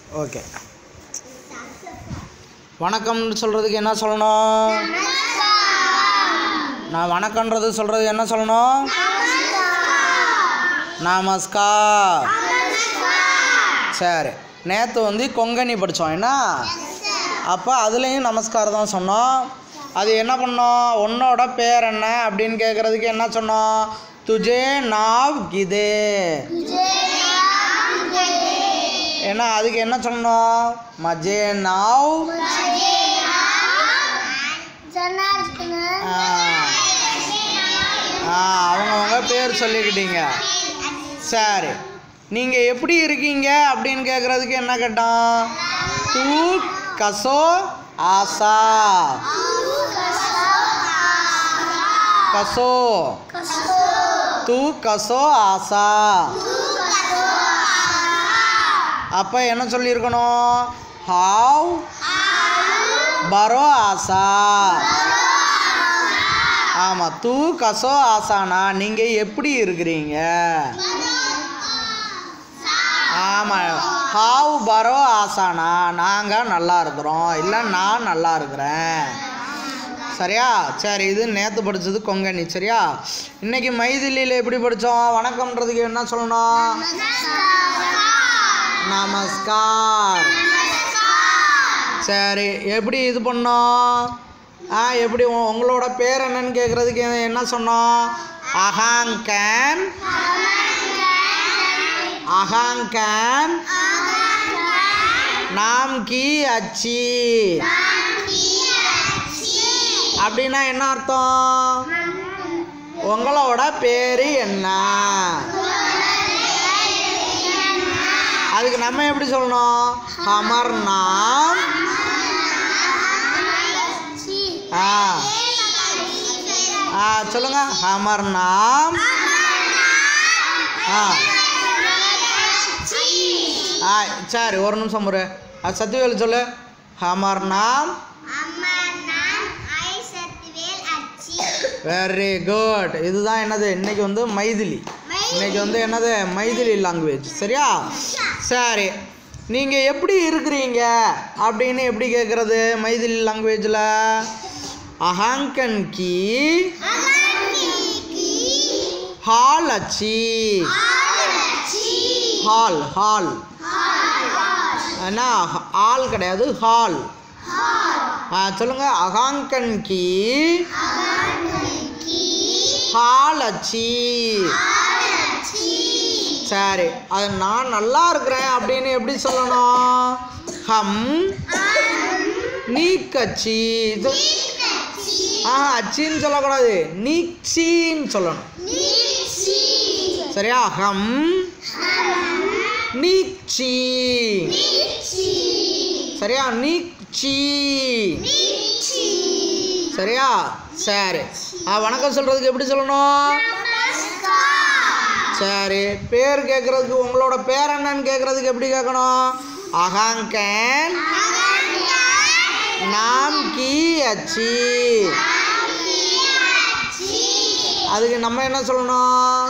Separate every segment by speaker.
Speaker 1: okay வணக்கம்னு சொல்கிறதுக்கு என்ன சொல்லணும் நான் வணக்கன்றது சொல்கிறது என்ன சொல்லணும் நமஸ்கார் சரி நேற்று வந்து கொங்கணி படித்தோம் என்ன அப்போ அதுலேயும் நமஸ்கார் தான் சொன்னோம் அது என்ன பண்ணோம் உன்னோட பேர் என்ன அப்படின்னு கேட்குறதுக்கு என்ன சொன்னோம் துஜே நாவ் கிதே ஏன்னா அதுக்கு என்ன சொன்னோம் மஜே நாவ் ஆ ஆ அவங்கவுங்க பேர் சொல்லிக்கிட்டீங்க சரி நீங்கள் எப்படி இருக்கீங்க அப்படின்னு கேட்குறதுக்கு என்ன கேட்டோம் தூ கசோ ஆசா கசோ தூ கசோ ஆசா அப்போ என்ன சொல்லியிருக்கணும் ஹாவ் பரோ ஆசா ஆமாம் தூ கசோ ஆசானா நீங்கள் எப்படி இருக்கிறீங்க ஆமாம் ஹாவ் பரோ ஆசானா நாங்கள் நல்லா இருக்கிறோம் இல்லை நான் நல்லா இருக்கிறேன் சரியா சரி இது நேற்று படித்தது கொங்கணி சரியா இன்னைக்கு மைதிலியில் எப்படி படித்தோம் வணக்கம்ன்றதுக்கு என்ன சொல்லணும் நமஸ்கார் சரி எப்படி இது பண்ணோம் ஆ எப்படி உ- உங்களோட பேர் என்னன்னு கேட்குறதுக்கு என்ன சொன்னோம் அஹாங்கன் அஹாங்கன் நாம் கி அச்சி அப்படின்னா என்ன அர்த்தம் உங்களோட பேர் என்ன அதுக்கு நம்ம எப்படி சொல்லணும் அமர் நாம் ஆ ஆ சொல்லுங்க அமர் நாம் ஆ ஆ சரி ஒரு நிமிஷம் ஒரு அது சத்தியவேல் சொல்லு அமர் நாம் வெரி குட் இதுதான் என்னது இன்னைக்கு வந்து மைதிலி இன்னைக்கு வந்து என்னது மைதிலி லாங்குவேஜ் சரியா சரி நீங்கள் எப்படி இருக்கிறீங்க அப்படின்னு எப்படி கேட்குறது மைதிலி லாங்குவேஜில் அஹாங்கன் கி ஹால் அச்சி ஹால் ஹால் என்ன ஆல் கிடையாது ஹால் ஆ சொல்லுங்க அகாங்கன் கி ஹால் அச்சி சரி அது நான் நல்லா இருக்கிறேன் அப்படின்னு எப்படி சொல்லணும் ஹம் நீ கச்சி இது ஆ அச்சின்னு சொல்லக்கூடாது நீச்சின்னு சொல்லணும் சரியா ஹம் நீச்சி சரியா நீச்சி சரியா சரி ஆ வணக்கம் சொல்கிறதுக்கு எப்படி சொல்லணும் சரி பேர் கேட்குறதுக்கு உங்களோட பேர் என்னன்னு கேட்குறதுக்கு எப்படி கேட்கணும் அகாங்கன் நாம் கி அச்சி அதுக்கு நம்ம என்ன சொல்லணும்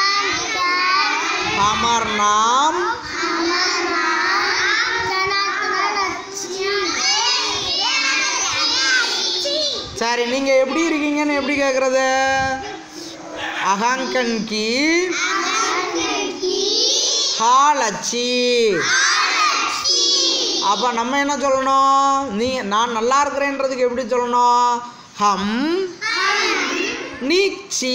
Speaker 1: அமர் நாம் சரி நீங்கள் எப்படி இருக்கீங்கன்னு எப்படி கேட்குறது அகாங்கன் கி ஹால் அச்சி அப்போ நம்ம என்ன சொல்லணும் நீ நான் நல்லா இருக்கிறேன்றதுக்கு எப்படி சொல்லணும் ஹம் நீச்சி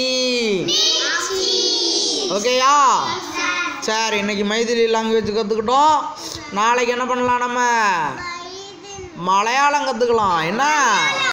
Speaker 1: ஓகேயா சரி இன்னைக்கு மைதிலி லாங்குவேஜ் கற்றுக்கிட்டோம் நாளைக்கு என்ன பண்ணலாம் நம்ம மலையாளம் கற்றுக்கலாம் என்ன